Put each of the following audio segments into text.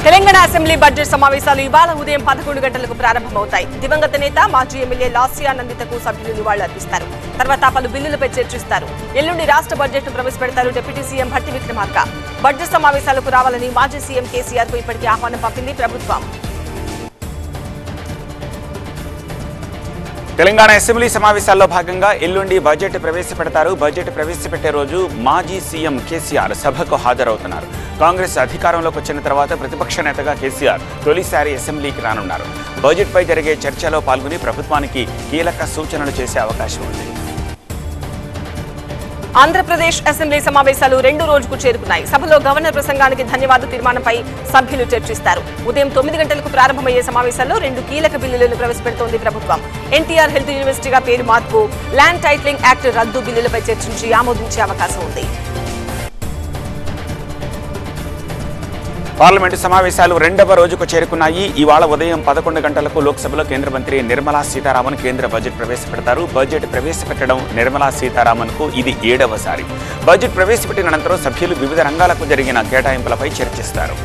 Telangana assembly budget సమావేశాలు ఇవాళ ఉదయం పదకొండు గంటలకు ప్రారంభమవుతాయి దివంగత నేత మాజీ ఎమ్మెల్యే లాస్యా నందితకు సభ్యులు నివాళులర్పిస్తారు తర్వాత పలు బిల్లులపై చర్చిస్తారు ఎల్లుండి రాష్ట్ర బడ్జెట్ ను ప్రవేశపెడతారు deputy CM Bhatti Vikramarka budget సమావేశాలకు రావాలని మాజీ సీఎం కేసీఆర్ కు ఇప్పటికే ఆహ్వానం పంపింది ప్రభుత్వం తెలంగాణ అసెంబ్లీ సమావేశాల్లో భాగంగా ఎల్లుండి బడ్జెట్ ప్రవేశపెడతారు బడ్జెట్ ప్రవేశపెట్టే రోజు మాజీ సీఎం కేసీఆర్ సభకు హాజరవుతున్నారు కాంగ్రెస్ అధికారంలోకి వచ్చిన తర్వాత ప్రతిపక్ష నేతగా కేసీఆర్ తొలిసారి అసెంబ్లీకి రానున్నారు బడ్జెట్పై జరిగే చర్చలో పాల్గొని ప్రభుత్వానికి కీలక సూచనలు చేసే అవకాశం ఉంది ఆంధ్రప్రదేశ్ అసెంబ్లీ సమావేశాలు రెండు రోజుకు చేరుకున్నాయి సభలో గవర్నర్ ప్రసంగానికి ధన్యవాద తీర్మానంపై సభ్యులు చర్చిస్తారు ఉదయం తొమ్మిది గంటలకు ప్రారంభమయ్యే సమావేశాల్లో రెండు కీలక బిల్లులను ప్రవేశపెడుతోంది ప్రభుత్వం ఎన్టీఆర్ హెల్త్ యూనివర్సిటీగా పేరు మార్పు ల్యాండ్ టైటిలింగ్ యాక్ట్ రద్దు బిల్లులపై చర్చించి ఆమోదించే అవకాశం ఉంది పార్లమెంటు సమావేశాలు రెండవ రోజుకు చేరుకున్నాయి ఇవాళ ఉదయం పదకొండు గంటలకు లోక్సభలో కేంద్ర మంత్రి నిర్మలా సీతారామన్ కేంద్ర బడ్జెట్ ప్రవేశపెడతారు బడ్జెట్ ప్రవేశపెట్టడం నిర్మలా సీతారామన్ కు ఇది ఏడవసారి బడ్జెట్ ప్రవేశపెట్టిన అనంతరం సభ్యులు వివిధ రంగాలకు జరిగిన కేటాయింపులపై చర్చిస్తారు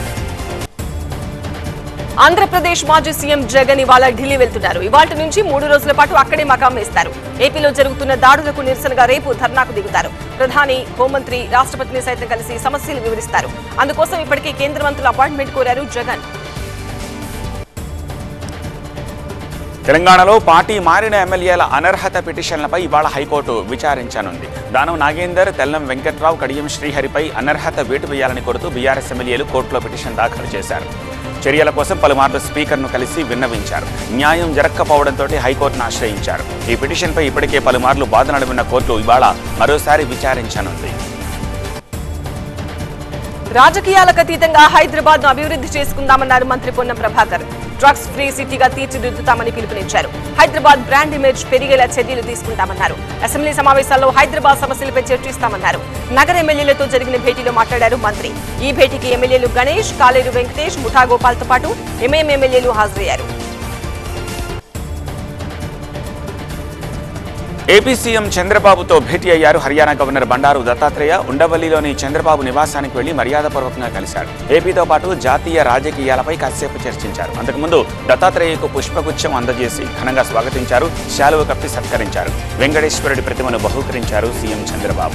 ఆంధ్రప్రదేశ్ మాజీ సీఎం జగన్ ఇవాళ ఢిల్లీ వెళ్తున్నారు ఇవాళ నుంచి మూడు రోజుల పాటు అక్కడే మకాం వేస్తారు ఏపీలో జరుగుతున్న దాడులకు నిరసనగా రేపు ధర్నాకు దిగుతారు ప్రధాని హోంమంత్రి రాష్ట్రపతిని సైతం కలిసి సమస్యలు వివరిస్తారు అందుకోసం ఇప్పటికే కేంద్ర మంత్రుల అపాయింట్మెంట్ కోరారు జగన్ తెలంగాణలో పార్టీ మారిన ఎమ్మెల్యేల అనర్హత పిటిషన్లపై ఇవాళ హైకోర్టు విచారించనుంది దానం నాగేందర్ తెల్లం వెంకట్రావు కడియం శ్రీహరిపై అనర్హత వేటు వేయాలని కోరుతూ బీఆర్ఎస్ ఎమ్మెల్యేలు కోర్టులో పిటిషన్ దాఖలు చేశారు చర్యల కోసం పలుమార్లు స్పీకర్ను కలిసి విన్నవించారు న్యాయం జరగకపోవడంతో హైకోర్టును ఆశ్రయించారు ఈ పిటిషన్పై ఇప్పటికే పలుమార్లు వాదనలు విన్న కోర్టు ఇవాళ మరోసారి విచారించనుంది రాజకీయాలకు అతీతంగా హైదరాబాద్ ను అభివృద్ధి చేసుకుందామన్నారు మంత్రి పొన్నం ప్రభాకర్ డ్రగ్స్ ఫ్రీ సిటీగా తీర్చిదిద్దుతామని పిలుపునిచ్చారు హైదరాబాద్ బ్రాండ్ ఇమేజ్ పెరిగేలా చర్యలు తీసుకుంటామన్నారు అసెంబ్లీ సమావేశాల్లో హైదరాబాద్ సమస్యలపై చర్చిస్తామన్నారు నగర ఎమ్మెల్యేలతో జరిగిన భేటీలో మాట్లాడారు మంత్రి ఈ భేటీకి ఎమ్మెల్యేలు గణేష్ కాలేరు వెంకటేష్ ముఠా గోపాల్తో పాటు ఎంఐఎం ఎమ్మెల్యేలు హాజరయ్యారు ఏపీ సీఎం చంద్రబాబుతో భేటీ అయ్యారు హర్యానా గవర్నర్ బండారు దత్తాత్రేయ ఉండవల్లిలోని చంద్రబాబు నివాసానికి వెళ్లి మర్యాదపూర్వకంగా కలిశారు ఏపీతో పాటు జాతీయ రాజకీయాలపై కాసేపు చర్చించారు అంతకుముందు దత్తాత్రేయకు పుష్పగుచ్చం అందజేసి ఘనంగా స్వాగతించారు శాలువ కప్పి సత్కరించారు వెంకటేశ్వరుడి ప్రతిమను బహూకరించారు సీఎం చంద్రబాబు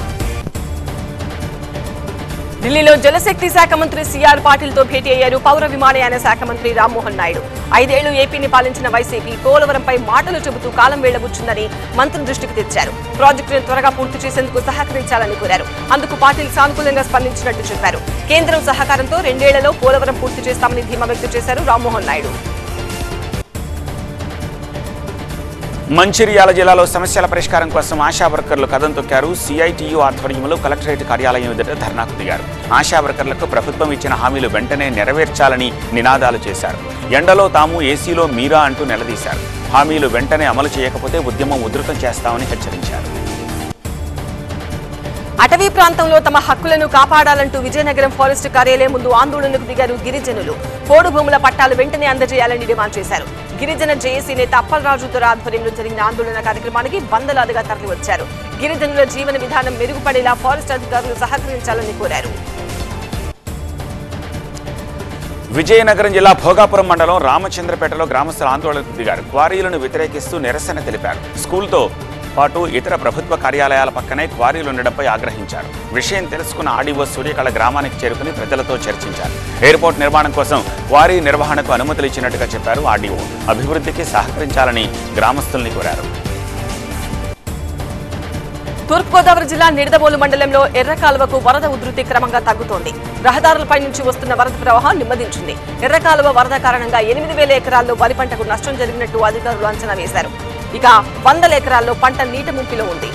ఢిల్లీలో జలశక్తి శాఖ మంత్రి సిఆర్ పాటిల్ తో భేటీ అయ్యారు పౌర విమానయాన శాఖ మంత్రి రామ్మోహన్ నాయుడు ఐదేళ్లు ఏపీని పాలించిన వైసీపీ పోలవరంపై మాటలు చెబుతూ కాలం వెళ్లబుచ్చిందని మంత్రి దృష్టికి తెచ్చారు ప్రాజెక్టును త్వరగా పూర్తి చేసేందుకు సహకరించాలని కోరారు అందుకు పాటిల్ సానుకూలంగా స్పందించినట్టు చెప్పారు కేంద్రం సహకారంతో రెండేళ్లలో పోలవరం పూర్తి చేస్తామని ధీమా వ్యక్తం చేశారు రామ్మోహన్ నాయుడు మంచిర్యాల జిల్లాలో సమస్యల పరిష్కారం కోసం ఆశా వర్కర్లు కదం తొక్కారు సిఐటియు ఆధ్వర్యంలో కలెక్టరేట్ కార్యాలయం ఎదుట ధర్నాకు దిగారు ఆశా వర్కర్లకు ప్రభుత్వం ఇచ్చిన హామీలు వెంటనే నెరవేర్చాలని నినాదాలు చేశారు ఎండలో తాము ఏసీలో మీరా అంటూ నిలదీశారు హామీలు వెంటనే అమలు చేయకపోతే ఉద్యమం ఉధృతం చేస్తామని హెచ్చరించారు అటవీ ప్రాంతంలో తమ హక్కులను కాపాడాలంటూ విజయనగరం ఫారెస్ట్ కార్యాలయం ముందు ఆందోళనకు దిగారు గిరిజనులు పోడు భూముల పట్టాలు వెంటనే అందజేయాలని డిమాండ్ చేశారు గిరిజన జేఏసీ నేత అప్పలరాజు దొర ఆధ్వర్యంలో జరిగిన ఆందోళన కార్యక్రమానికి వందలాదిగా తరలివచ్చారు గిరిజనుల జీవన విధానం మెరుగుపడేలా ఫారెస్ట్ అధికారులు సహకరించాలని కోరారు విజయనగరం జిల్లా భోగాపురం మండలం రామచంద్రపేటలో గ్రామస్తులు ఆందోళనకు దిగారు క్వారీలను వ్యతిరేకిస్తూ నిరసన తెలిపారు స్కూల్తో పాటు ఇతర ప్రభుత్వ కార్యాలయాల పక్కనే క్వారీలు ఉండడంపై ఆగ్రహించారు విషయం తెలుసుకున్న ఆడిఓ సూర్యకళ గ్రామానికి చేరుకుని ప్రజలతో చర్చించారు ఎయిర్పోర్ట్ నిర్మాణం కోసం క్వారీ నిర్వహణకు అనుమతులు ఇచ్చినట్టుగా చెప్పారు ఆర్డీఓ అభివృద్ధికి సహకరించాలని గ్రామస్తుల్ని కోరారు తూర్పుగోదావరి జిల్లా నిడదవోలు మండలంలో ఎర్రకాలువకు వరద ఉధృతి క్రమంగా తగ్గుతోంది రహదారులపై నుంచి వస్తున్న వరద ప్రవాహం నెమ్మదించింది ఎర్రకాలువ వరద కారణంగా ఎనిమిది వేల ఎకరాల్లో వరి పంటకు నష్టం జరిగినట్టు అధికారులు అంచనా వేశారు ఇక వందల ఎకరాల్లో పంట నీట ముంపిలో ఉంది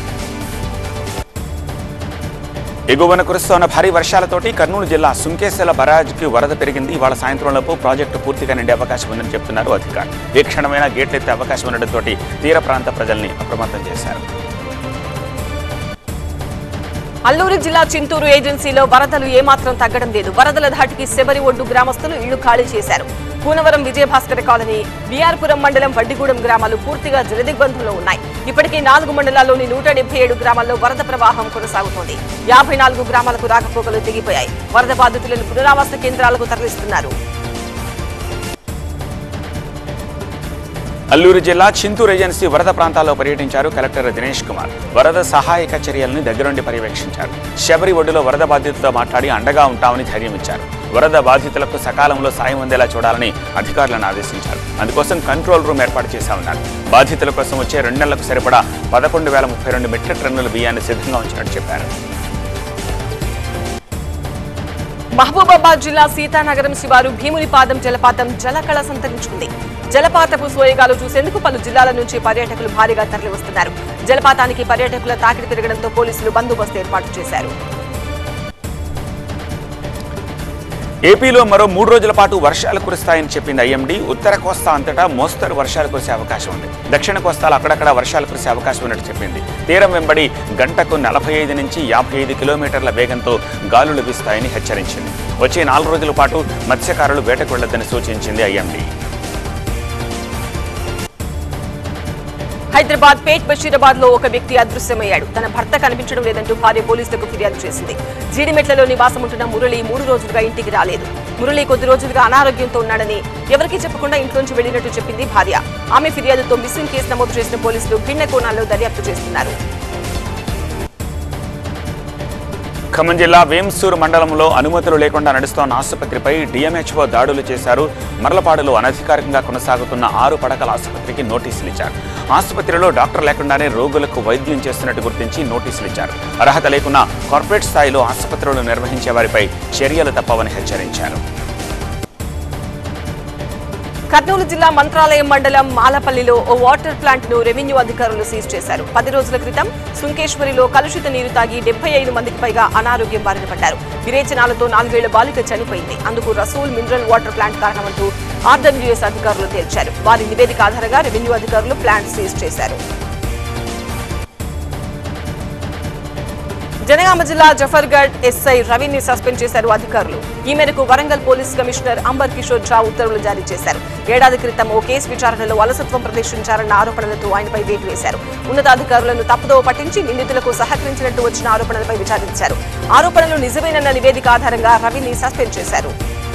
ఎగువన కురుస్తోన్న భారీ వర్షాలతోటి కర్నూలు జిల్లా సుంకేశల బరాజ్కి వరద పెరిగింది ఇవాళ సాయంత్రంలోపు ప్రాజెక్టు పూర్తిగా నిండే అవకాశం ఉందని చెప్తున్నారు అధికారులు ఏ క్షణమైనా గేట్లు ఎత్తే అవకాశం ఉండడంతో తీర ప్రాంత ప్రజల్ని అప్రమత్తం చేశారు అల్లూరు జిల్లా చింతూరు ఏజెన్సీలో వరదలు ఏమాత్రం తగ్గడం లేదు వరదల ధాటికి శబరి ఒడ్డు గ్రామస్తులు ఇళ్లు ఖాళీ చేశారు కూనవరం విజయభాస్కర కాలనీ బీఆర్పురం మండలం వడ్డిగూడెం గ్రామాలు పూర్తిగా జలదిగ్బంధంలో ఉన్నాయి ఇప్పటికే నాలుగు మండలాల్లోని నూట డెబ్బై ఏడు గ్రామాల్లో వరద ప్రవాహం కొనసాగుతోంది యాభై నాలుగు గ్రామాలకు రాకపోకలు తెగిపోయాయి వరద బాధితులను పునరావాస కేంద్రాలకు తరలిస్తున్నారు అల్లూరు జిల్లా చింతూరు ఏజెన్సీ వరద ప్రాంతాల్లో పర్యటించారు కలెక్టర్ దినేష్ కుమార్ వరద సహాయక చర్యలను దగ్గరుండి పర్యవేక్షించారు శబరి ఒడ్డులో వరద బాధితులతో మాట్లాడి అండగా ఉంటామని ధైర్యం ఇచ్చారు వరద బాధితులకు సకాలంలో సాయం అందేలా చూడాలని అధికారులను ఆదేశించారు అందుకోసం కంట్రోల్ రూమ్ ఏర్పాటు చేశామన్నారు బాధితుల కోసం వచ్చే రెండు నెలలకు సరిపడా పదకొండు వేల ముప్పై రెండు మెట్రిక్ టన్నుల బియ్యాన్ని సిద్ధంగా ఉంచినట్టు చెప్పారు మహబూబాబాద్ జిల్లా సీతానగరం శివారు భీమునిపాదం జలపాతం జలకళ సంతరించుకుంది జలపాతపు సోయగాలు చూసేందుకు పలు జిల్లాల నుంచి పర్యాటకులు భారీగా తరలివస్తున్నారు జలపాతానికి పర్యాటకుల తాకిడి పెరగడంతో పోలీసులు బందోబస్తు ఏర్పాటు చేశారు ఏపీలో మరో మూడు రోజుల పాటు వర్షాలు కురుస్తాయని చెప్పింది ఐఎండీ ఉత్తర కోస్తా అంతటా మోస్తరు వర్షాలు కురిసే అవకాశం ఉంది దక్షిణ కోస్తాలో అక్కడక్కడ వర్షాలు కురిసే అవకాశం ఉన్నట్టు చెప్పింది తీరం వెంబడి గంటకు నలభై ఐదు నుంచి యాభై ఐదు కిలోమీటర్ల వేగంతో గాలులు వీస్తాయని హెచ్చరించింది వచ్చే నాలుగు రోజుల పాటు మత్స్యకారులు వేటకు వెళ్లొద్దని సూచించింది ఐఎండీ హైదరాబాద్ పేట్ బషీరాబాద్ లో ఒక వ్యక్తి అదృశ్యమయ్యాడు తన భర్త కనిపించడం లేదంటూ భార్య పోలీసులకు ఫిర్యాదు చేసింది జీడిమెట్లలో నివాసం ఉంటున్న మురళి మూడు రోజులుగా ఇంటికి రాలేదు మురళి కొద్ది రోజులుగా అనారోగ్యంతో ఉన్నాడని ఎవరికీ చెప్పకుండా ఇంట్లోంచి వెళ్లినట్టు చెప్పింది భార్య ఆమె ఫిర్యాదుతో మిస్సింగ్ కేసు నమోదు చేసిన పోలీసులు భిన్న కోణాల్లో దర్యాప్తు చేస్తున్నారు ఖమ్మం జిల్లా వేంసూరు మండలంలో అనుమతులు లేకుండా నడుస్తోన్న ఆసుపత్రిపై డిఎంహెచ్ఓ దాడులు చేశారు మరలపాడులో అనధికారికంగా కొనసాగుతున్న ఆరు పడకల ఆసుపత్రికి నోటీసులు ఇచ్చారు ఆసుపత్రిలో డాక్టర్ లేకుండానే రోగులకు వైద్యం చేస్తున్నట్టు గుర్తించి నోటీసులు ఇచ్చారు అర్హత లేకున్నా కార్పొరేట్ స్థాయిలో ఆసుపత్రులు నిర్వహించే వారిపై చర్యలు తప్పవని హెచ్చరించారు కర్నూలు జిల్లా మంత్రాలయం మండలం మాలపల్లిలో ఓ వాటర్ ప్లాంట్ ను రెవెన్యూ అధికారులు సీజ్ చేశారు పది రోజుల క్రితం సుంకేశ్వరిలో కలుషిత నీరు తాగి డెబ్బై ఐదు మందికి పైగా అనారోగ్యం బారిన పడ్డారు విరేచనాలతో నాలుగేళ్ల బాలిక చనిపోయింది అందుకు రసూల్ మినరల్ వాటర్ ప్లాంట్ కారణమంటూ ఆర్డబ్ల్యూఎస్ అధికారులు తేల్చారు వారి నివేదిక ఆధారంగా రెవెన్యూ అధికారులు ప్లాంట్ సీజ్ చేశారు జనగామ జిల్లా జఫర్గఢ్ ఎస్ఐ రవిని సస్పెండ్ చేశారు అధికారులు ఈ మేరకు వరంగల్ పోలీస్ కమిషనర్ అంబర్ కిషోర్ ఝా ఉత్తర్వులు జారీ చేశారు ఏడాది క్రితం ఓ కేసు విచారణలో అలసత్వం ప్రదర్శించారన్న ఆరోపణలతో ఆయనపై వేటు వేశారు ఉన్నతాధికారులను తప్పుదోవ పట్టించి నిందితులకు సహకరించినట్టు వచ్చిన ఆరోపణలపై విచారించారు ఆరోపణలు నిజమేనన్న నివేదిక ఆధారంగా రవిని సస్పెండ్ చేశారు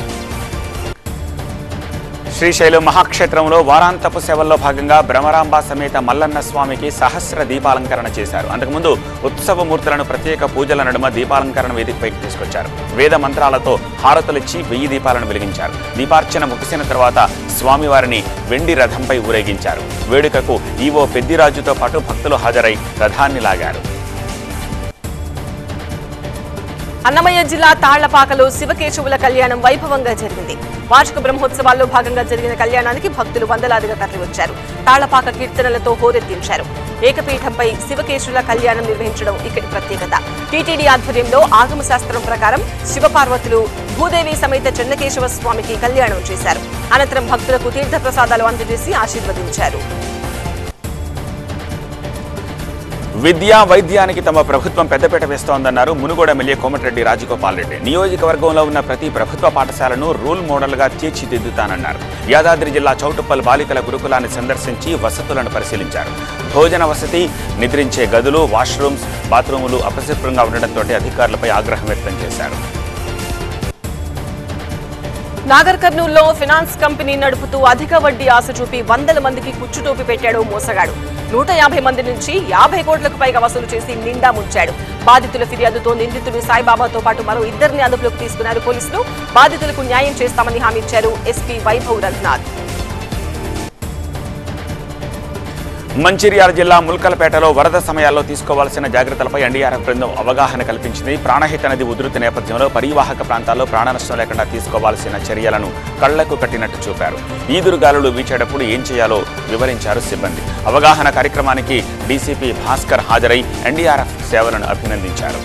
శ్రీశైలం మహాక్షేత్రంలో వారాంతపు సేవల్లో భాగంగా భ్రమరాంబ సమేత మల్లన్న స్వామికి సహస్ర దీపాలంకరణ చేశారు అంతకుముందు ఉత్సవమూర్తులను ప్రత్యేక పూజల నడుమ దీపాలంకరణ వేదికపైకి తీసుకొచ్చారు వేద మంత్రాలతో హారతులిచ్చి వెయ్యి దీపాలను వెలిగించారు దీపార్చన ముగిసిన తర్వాత స్వామివారిని వెండి రథంపై ఊరేగించారు వేడుకకు ఈవో పెద్దిరాజుతో పాటు భక్తులు హాజరై రథాన్ని లాగారు అన్నమయ్య జిల్లా తాళ్లపాకలో శివకేశవుల కళ్యాణం వైభవంగా జరిగింది వార్షిక బ్రహ్మోత్సవాల్లో భాగంగా జరిగిన కళ్యాణానికి భక్తులు వందలాదిగా తరలివచ్చారు తాళ్లపాక కీర్తనలతో హోరెత్తించారు ఏకపీఠంపై శివకేశవుల కళ్యాణం నిర్వహించడం ఇక్కడి ప్రత్యేకత టీటీడీ ఆధ్వర్యంలో ఆగమ శాస్త్రం ప్రకారం శివపార్వతులు భూదేవి సమేత చెన్నకేశవ స్వామికి కళ్యాణం చేశారు అనంతరం భక్తులకు తీర్థ ప్రసాదాలు అందజేసి ఆశీర్వదించారు విద్యా వైద్యానికి తమ ప్రభుత్వం పెద్దపీట వేస్తోందన్నారు మునుగోడ ఎమ్మెల్యే కోమటిరెడ్డి రాజగోపాల్ రెడ్డి నియోజకవర్గంలో ఉన్న ప్రతి ప్రభుత్వ పాఠశాలను రూల్ మోడల్గా తీర్చిదిద్దుతానన్నారు యాదాద్రి జిల్లా చౌటుప్పల్ బాలికల గురుకులాన్ని సందర్శించి వసతులను పరిశీలించారు భోజన వసతి నిద్రించే గదులు వాష్రూమ్స్ బాత్రూములు అపరిశుభ్రంగా ఉండడంతో అధికారులపై ఆగ్రహం వ్యక్తం చేశారు నాగర్ కర్నూల్లో ఫినాన్స్ కంపెనీ నడుపుతూ అధిక వడ్డీ ఆశ చూపి వందల మందికి కుచ్చుటోపి పెట్టాడు మోసగాడు నూట యాభై మంది నుంచి యాభై కోట్లకు పైగా వసూలు చేసి నిండా ముంచాడు బాధితుల ఫిర్యాదుతో నిందితుడు సాయిబాబాతో పాటు మరో ఇద్దరిని అదుపులోకి తీసుకున్నారు పోలీసులు బాధితులకు న్యాయం చేస్తామని హామీ ఇచ్చారు ఎస్పీ వైభవ్ రఘునాథ్ మంచిర్యాల జిల్లా ముల్కలపేటలో వరద సమయాల్లో తీసుకోవాల్సిన జాగ్రత్తలపై ఎన్డీఆర్ఎఫ్ బృందం అవగాహన కల్పించింది ప్రాణహిత నది ఉధృతి నేపథ్యంలో పరివాహక ప్రాంతాల్లో ప్రాణ నష్టం లేకుండా తీసుకోవాల్సిన చర్యలను కళ్లకు కట్టినట్టు చూపారు ఈదురుగాలులు వీచేటప్పుడు ఏం చేయాలో వివరించారు సిబ్బంది అవగాహన కార్యక్రమానికి డీసీపీ భాస్కర్ హాజరై ఎన్డీఆర్ఎఫ్ సేవలను అభినందించారు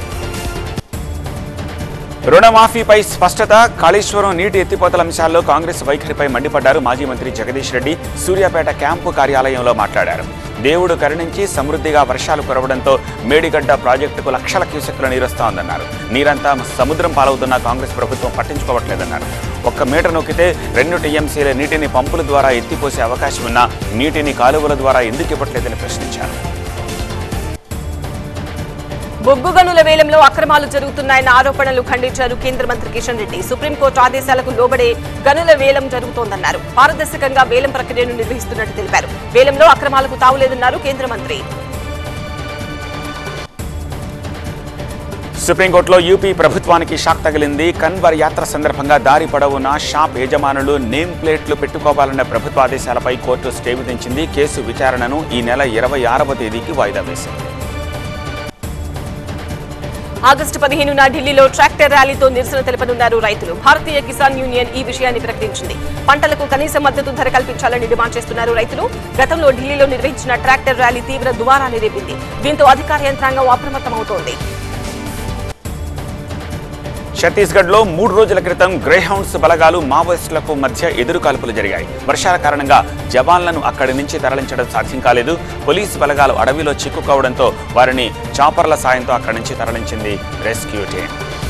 రుణమాఫీపై స్పష్టత కాళేశ్వరం నీటి ఎత్తిపోతల అంశాల్లో కాంగ్రెస్ వైఖరిపై మండిపడ్డారు మాజీ మంత్రి జగదీష్ రెడ్డి సూర్యాపేట క్యాంపు కార్యాలయంలో మాట్లాడారు దేవుడు కరుణించి సమృద్ధిగా వర్షాలు కురవడంతో మేడిగడ్డ ప్రాజెక్టుకు లక్షల క్యూసెక్ల నీరొస్తోందన్నారు నీరంతా సముద్రం పాలవుతున్న కాంగ్రెస్ ప్రభుత్వం పట్టించుకోవట్లేదన్నారు ఒక్క మీటర్ నొక్కితే రెండు టీఎంసీల నీటిని పంపుల ద్వారా ఎత్తిపోసే అవకాశం ఉన్నా నీటిని కాలువల ద్వారా ఎందుకు ఇవ్వట్లేదని ప్రశ్నించారు బొగ్గు గనుల వేలంలో అక్రమాలు జరుగుతున్నాయన్న ఆరోపణలు ఖండించారు కేంద్ర మంత్రి కిషన్ రెడ్డి సుప్రీంకోర్టు ఆదేశాలకు లోబడే గనుల వేలం జరుగుతోందన్నారు పారదర్శకంగా వేలం ప్రక్రియను నిర్వహిస్తున్నట్టు తెలిపారు వేలంలో అక్రమాలకు తావులేదన్నారు కేంద్ర మంత్రి సుప్రీంకోర్టులో యూపీ ప్రభుత్వానికి షాక్ తగిలింది కన్వర్ యాత్ర సందర్భంగా దారి పొడవునా షాప్ యజమానులు నేమ్ ప్లేట్లు పెట్టుకోవాలన్న ప్రభుత్వ ఆదేశాలపై కోర్టు స్టే విధించింది కేసు విచారణను ఈ నెల ఇరవై ఆరవ తేదీకి వాయిదా వేసింది ఆగస్టు పదిహేనున ఢిల్లీలో ట్రాక్టర్ ర్యాలీతో నిరసన తెలుపనున్నారు రైతులు భారతీయ కిసాన్ యూనియన్ ఈ విషయాన్ని ప్రకటించింది పంటలకు కనీస మద్దతు ధర కల్పించాలని డిమాండ్ చేస్తున్నారు రైతులు గతంలో ఢిల్లీలో నిర్వహించిన ట్రాక్టర్ ర్యాలీ తీవ్ర దుమారాన్ని రేపింది దీంతో అధికార యంత్రాంగం అప్రమత్తమవుతోంది ఛత్తీస్గఢ్లో మూడు రోజుల క్రితం గ్రేహౌండ్స్ బలగాలు మావోయిస్టులకు మధ్య ఎదురు కాల్పులు జరిగాయి వర్షాల కారణంగా జవాన్లను అక్కడి నుంచి తరలించడం సాధ్యం కాలేదు పోలీసు బలగాలు అడవిలో చిక్కుకోవడంతో వారిని చాపర్ల సాయంతో అక్కడి నుంచి తరలించింది రెస్క్యూ టీం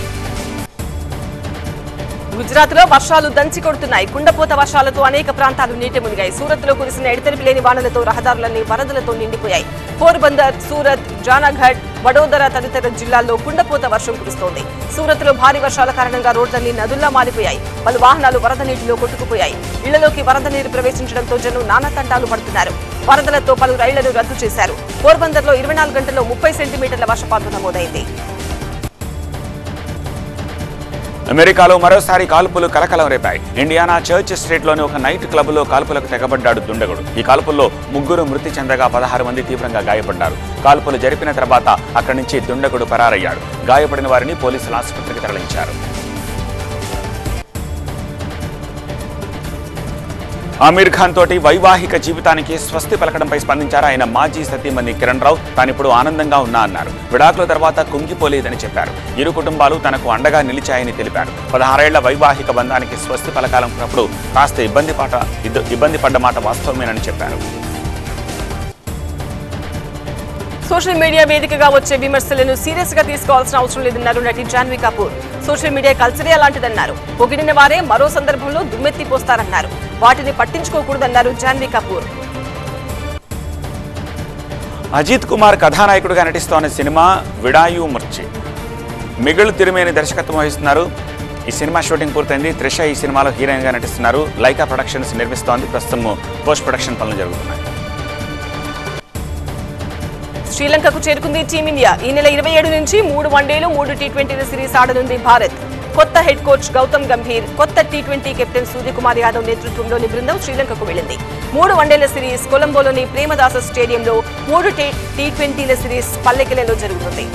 గుజరాత్ లో వర్షాలు దంచి కొడుతున్నాయి కుండపోత వర్షాలతో అనేక ప్రాంతాలు నీటి మునిగాయి సూరత్ లో కురిసిన ఎడతెరిపి లేని వానలతో రహదారులన్నీ వరదలతో నిండిపోయాయి పోర్బందర్ సూరత్ జానాఘడ్ వడోదర తదితర జిల్లాల్లో కుండపోత వర్షం కురుస్తోంది సూరత్ లో భారీ వర్షాల కారణంగా రోడ్లన్నీ నదుల్లా మారిపోయాయి పలు వాహనాలు వరద నీటిలో కొట్టుకుపోయాయి ఇళ్లలోకి వరద నీరు ప్రవేశించడంతో జనం నానా తంటాలు పడుతున్నారు వరదలతో పలు రైళ్లను రద్దు చేశారు పోర్బందర్ లో ఇరవై నాలుగు గంటల్లో ముప్పై సెంటీమీటర్ల వర్షపాతం నమోదైంది అమెరికాలో మరోసారి కాల్పులు కలకలం రేపాయి ఇండియానా చర్చ్ స్ట్రీట్లోని ఒక నైట్ క్లబ్లో కాల్పులకు తెగబడ్డాడు దుండగుడు ఈ కాల్పుల్లో ముగ్గురు మృతి చెందగా పదహారు మంది తీవ్రంగా గాయపడ్డారు కాల్పులు జరిపిన తర్వాత అక్కడి నుంచి దుండగుడు పరారయ్యాడు గాయపడిన వారిని పోలీసులు ఆసుపత్రికి తరలించారు ఆమీర్ ఖాన్ తోటి వైవాహిక జీవితానికి స్వస్తి పలకడంపై స్పందించారు ఆయన మాజీ సతీమణి కిరణ్ రావు తానిప్పుడు ఆనందంగా ఉన్నా అన్నారు విడాకుల తర్వాత కుంగిపోలేదని చెప్పారు ఇరు కుటుంబాలు తనకు అండగా నిలిచాయని తెలిపారు పదహారేళ్ల వైవాహిక బంధానికి స్వస్తి పలకాలన్నప్పుడు కాస్త ఇబ్బంది పాట ఇద్ద- ఇబ్బంది పడ్డ మాట వాస్తవమేనని చెప్పారు సోషల్ మీడియా వేదికగా వచ్చే విమర్శలను సీరియస్ గా తీసుకోవాల్సిన అవసరం లేదన్నారు నటి జాన్వీ కపూర్ సోషల్ మీడియా కల్చరే అలాంటిదన్నారు పొగిడిన వారే మరో సందర్భంలో దుమ్మెత్తి పోస్తారన్నారు వాటిని పట్టించుకోకూడదన్నారు జాన్వీ కపూర్ అజిత్ కుమార్ కథానాయకుడిగా నటిస్తోన్న సినిమా విడాయు మర్చి మిగులు తిరుమేని దర్శకత్వం వహిస్తున్నారు ఈ సినిమా షూటింగ్ పూర్తయింది త్రిష ఈ సినిమాలో హీరోయిన్గా నటిస్తున్నారు లైకా ప్రొడక్షన్స్ నిర్మిస్తోంది ప్రస్తుతం పోస్ట్ ప్రొడక్షన్ పనులు జరుగుతున్నాయి శ్రీలంకకు చేరుకుంది టీమిండియా ఈ నెల ఇరవై ఏడు నుంచి మూడు వన్డేలు మూడు టీ ట్వంటీల సిరీస్ ఆడనుంది భారత్ కొత్త హెడ్ కోచ్ గౌతమ్ గంభీర్ కొత్త T twenty captain Suryakumar Yadav నేతృత్వంలోని బృందం శ్రీలంకకు వెళ్లింది మూడు వన్డేల సిరీస్ కొలంబోలోని ప్రేమదాస స్టేడియంలో మూడు టీ టీ ట్వంటీల సిరీస్ పల్లెకెలలో జరుగుతుంది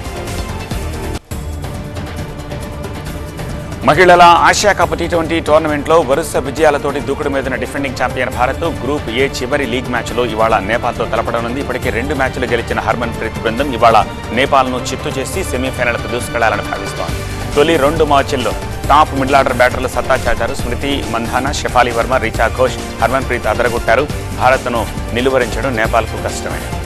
మహిళల ఆసియా కప్ టీ ట్వంటీ టోర్నమెంట్లో వరుస విజయాలతోటి దూకుడు మీదున్న defending champion Bharat group A చివరి లీగ్ మ్యాచ్లో ఇవాళ నేపాల్తో తలపడనుంది ఇప్పటికే రెండు మ్యాచ్లు గెలిచిన హర్మన్ ప్రీత్ బృందం ఇవాళ నేపాల్ను చిత్తు చేసి సెమీఫైనల్కు దూసుకెళ్లాలని భావిస్తోంది తొలి రెండు మ్యాచ్ల్లో టాప్ మిడిల్ ఆర్డర్ బ్యాటర్లు సత్తా చాటారు స్మృతి మంధానా షెఫాలి వర్మ రిచా ఘోష్ హర్మన్ ప్రీత్ అదరగొట్టారు భారత్ను నిలువరించడం నేపాల్కు కష్టమే